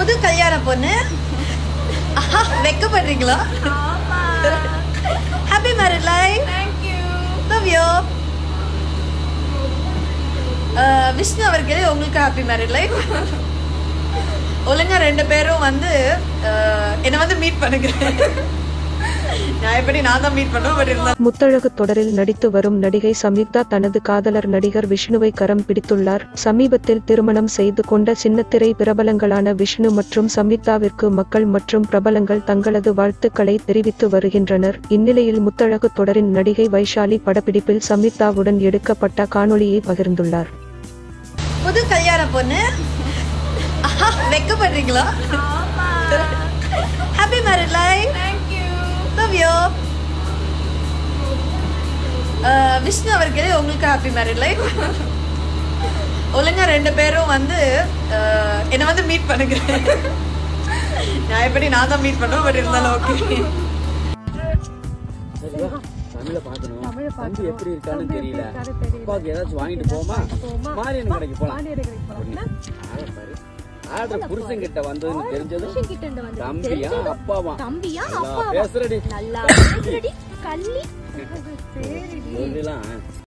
புது கல்யாண பொண்ணு ஆஹா, வெக்கப்படுறீங்களா happy married life love you Vishnu அவர்களே உங்களுக்கு ஹாப்பி மேரிட் லைஃப் ஒழுங்கா ரெண்டு பேரும் வந்து அஹ், என்னை வந்து மீட் பண்ணுங்க நான் எப்படி நான் தான் மீட் பண்ணுவேன் பட் இருந்தா முத்தழகு தொடரில் நடித்து வரும் நடிகை சம்யுக்தா தனது காதலர் நடிகர் விஷ்ணுவை கரம் பிடித்துள்ளார் சமீபத்தில் திருமணம் செய்து கொண்ட சின்னத்திரை பிரபலங்களான விஷ்ணு மற்றும் சம்யுக்தாவிற்கு மக்கள் மற்றும் பிரபலங்கள் தங்களது வாழ்த்துக்களை தெரிவித்து வருகின்றனர் இந்நிலையில் முத்தழகு தொடரின் நடிகை வைஷாலி படப்பிடிப்பில் சம்யுக்தாவுடன் எடுக்கப்பட்ட காணொளியை பகிர்ந்துள்ளார் புது கல்யாண பொண்ணு ஆஹா, வெக்கப்படுறீங்களா happy married life love you Vishnu அவர்களே உங்களுக்கு ஹாப்பி மேரிட் லைஃப் ஒழுங்கா ரெண்டு பேரும் வந்து அஹ், என்னை வந்து மீட் பண்ணுங்க நான் எப்படி நான் தான் மீட் பண்ணுவேன் பட் இருந்தாலும் ஓகே சரிவா தமிழ பாக்கணும் தம்பி எப்படி இருக்கான்னு தெரியல அப்பாவுக்கு ஏதாச்சும் வாங்கிட்டு போமா மாரியன் கடைக்கு போலாம் பாரு ஆர்டர் புருஷன் கிட்ட வந்ததுன்னு தெரிஞ்சது தம்பியா அப்பாவா தம்பியா நல்லா அப்பாவா பேசுறடி நல்லா பேசுறடி கள்ளி சொல்லலாம்